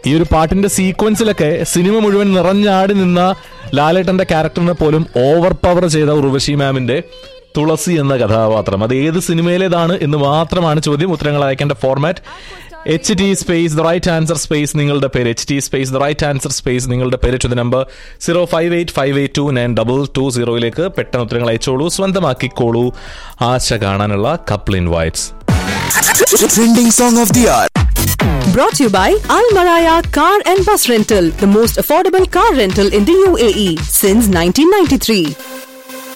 ഈ ഒരു പാട്ടിന്റെ സീക്വൻസിലൊക്കെ സിനിമ മുഴുവൻ നിറഞ്ഞാടി നിന്ന ലാലേട്ടന്റെ ക്യാരക്ടറിനെ പോലും ഓവർ പവർ ചെയ്ത ഉർവശി മാമിന്റെ തുളസി എന്ന കഥാപാത്രം അത് ഏത് സിനിമയിലേതാണ് എന്ന് മാത്രമാണ് ചോദ്യം ഉത്തരങ്ങൾ അയക്കേണ്ട format H T space the right answer space നിങ്ങളുടെ പേര് H T space the right answer space നിങ്ങളുടെ പേര് to the number zero five eight five eight two nine double two സീറോയിലേക്ക് പെട്ടെന്ന് ഉത്തരങ്ങൾ അയച്ചോളൂ സ്വന്തമാക്കിക്കോളൂ ആശ കാണാനുള്ള couple invites Trending song of the hour. Brought to you by Al Maraya Car and Bus Rental, the most affordable car rental in the UAE since 1993.